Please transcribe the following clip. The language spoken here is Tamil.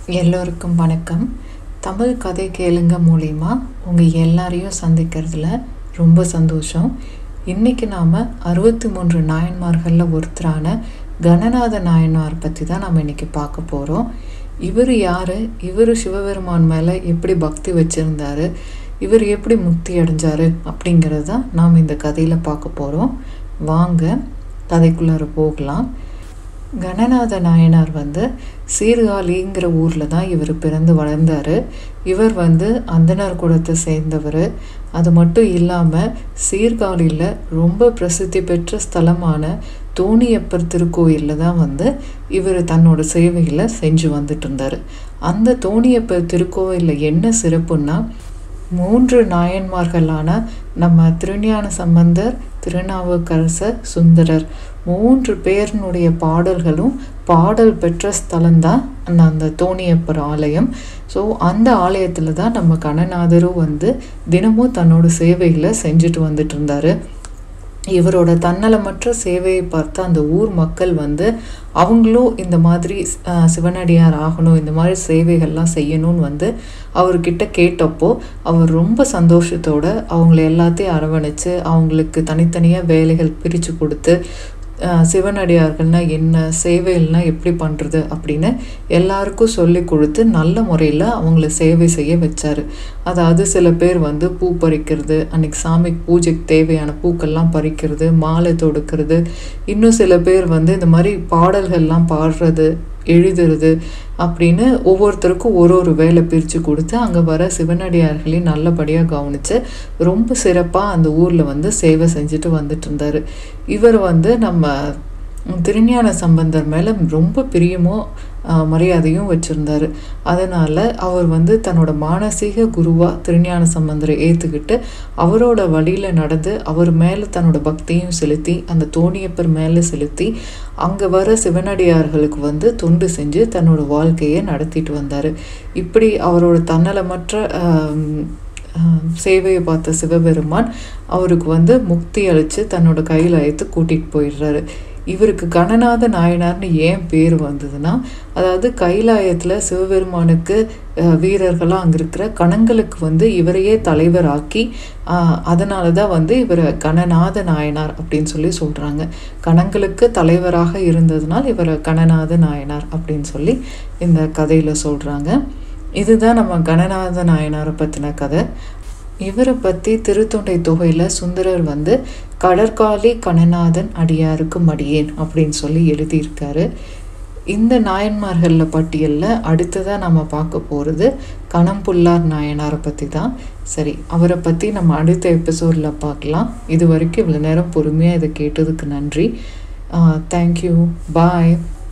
எல்லோருக்கும் வணக்கம் தமிழ் கதை கேளுங்க மூலிமா உங்கள் எல்லாரையும் சந்திக்கிறதுல ரொம்ப சந்தோஷம் இன்றைக்கி நாம் அறுபத்தி மூன்று நாயன்மார்களில் ஒருத்தரான கணநாத நாயனார் பற்றி தான் நம்ம இன்றைக்கி பார்க்க போகிறோம் இவர் யார் இவர் சிவபெருமான் மேலே எப்படி பக்தி வச்சுருந்தாரு இவர் எப்படி முக்தி அடைஞ்சாரு அப்படிங்கிறது தான் நாம் இந்த கதையில் பார்க்க போகிறோம் வாங்க கதைக்குள்ளார போகலாம் கணநாத நாயனார் வந்து சீர்காழிங்கிற ஊரில் தான் இவர் பிறந்து வளர்ந்தார் இவர் வந்து அந்தனர் குலத்தை சேர்ந்தவர் அது மட்டும் இல்லாமல் சீர்காழியில் ரொம்ப பிரசித்தி பெற்ற ஸ்தலமான தோணியப்பர் திருக்கோயிலில் தான் வந்து இவர் தன்னோட சேவைகளை செஞ்சு வந்துட்டு இருந்தார் அந்த தோணியப்பர் திருக்கோயிலில் என்ன சிறப்புன்னா மூன்று நாயன்மார்களான நம்ம திருஞான சம்பந்தர் திருநாவுக்கரசர் சுந்தரர் மூன்று பேரினுடைய பாடல்களும் பாடல் பெற்ற ஸ்தலம்தான் அந்த அந்த தோணியப்பர் ஆலயம் ஸோ அந்த ஆலயத்தில் தான் நம்ம கணநாதரும் வந்து தினமும் தன்னோட சேவைகளை செஞ்சுட்டு வந்துட்டு இருந்தார் இவரோட தன்னலமற்ற சேவையை பார்த்து அந்த ஊர் மக்கள் வந்து அவங்களும் இந்த மாதிரி அஹ், சிவனடியார் ஆகணும் இந்த மாதிரி சேவைகள்லாம் செய்யணும்னு வந்து அவர்கிட்ட கேட்டப்போ அவர் ரொம்ப சந்தோஷத்தோட அவங்கள எல்லாத்தையும் அரவணைச்சு அவங்களுக்கு தனித்தனியாக வேலைகள் பிரித்து கொடுத்து அஹ், சிவனடியார்கள்னா என்ன சேவைகள்னா எப்படி பண்ணுறது அப்படின்னு எல்லாருக்கும் சொல்லி கொடுத்து நல்ல முறையில் அவங்கள சேவை செய்ய வச்சார் அதாவது சில பேர் வந்து பூ பறிக்கிறது அன்னைக்கு சாமிக்கு பூஜைக்கு தேவையான பூக்கள்லாம் பறிக்கிறது மாலை தொடுக்கிறது இன்னும் சில பேர் வந்து இந்த மாதிரி பாடல்கள்லாம் பாடுறது எழுதுறது அப்படின்னு ஒவ்வொருத்தருக்கும் ஒரு ஒரு வேலை பிரித்து கொடுத்து அங்கே வர சிவனடியார்களையும் நல்லபடியாக கவனித்து ரொம்ப சிறப்பாக அந்த ஊரில் வந்து சேவை செஞ்சுட்டு வந்துட்டு இருந்தார் இவர் வந்து நம்ம திருஞான சம்பந்தர் மேலே ரொம்ப பிரியமும் ஆஹ், மரியாதையும் வச்சுருந்தாரு அதனால் அவர் வந்து தன்னோட மானசீக குருவாக திருஞான சம்பந்தரை ஏற்றுக்கிட்டு அவரோட வழியில் நடந்து அவர் மேலே தன்னோட பக்தியும் செலுத்தி அந்த தோணியப்பர் மேலே செலுத்தி அங்கே வர சிவனடியார்களுக்கு வந்து தொண்டு செஞ்சு தன்னோட வாழ்க்கையை நடத்திட்டு வந்தார் இப்படி அவரோட தன்னலமற்ற ஆம், ஆஹ், சேவையை பார்த்த சிவபெருமான் அவருக்கு வந்து முக்தி அளித்து தன்னோட கையில் அழைத்து கூட்டிகிட்டு போயிடுறாரு இவருக்கு கணநாத நாயனார்னு ஏன் பேர் வந்ததுன்னா அதாவது கைலாயத்தில் சிவபெருமானுக்கு அஹ், வீரர்களாக அங்கே இருக்கிற கணங்களுக்கு வந்து இவரையே தலைவராக்கி அதனால தான் வந்து இவரை கணநாத நாயனார் அப்படின்னு சொல்லி சொல்கிறாங்க கணங்களுக்கு தலைவராக இருந்ததுனால் இவரை கணநாத நாயனார் அப்படின்னு சொல்லி இந்த கதையில் சொல்கிறாங்க இதுதான் நம்ம கணநாத நாயனாரை பற்றின கதை இவரை பற்றி திருத்தொண்டை தொகையில் சுந்தரர் வந்து கடற்காலி கணநாதன் அடியாருக்கு மடியேன் அப்படின்னு சொல்லி எழுதியிருக்காரு இந்த நாயன்மார்களில் பட்டியலில் அடுத்ததாக நம்ம பார்க்க போகிறது கணம்புல்லார் நாயனாரை பற்றி தான் சரி அவரை பற்றி நம்ம அடுத்த எபிசோடில் பார்க்கலாம் இது வரைக்கும் இவ்வளோ நேரம் பொறுமையாக இதை கேட்டதுக்கு நன்றி தேங்க்யூ பாய்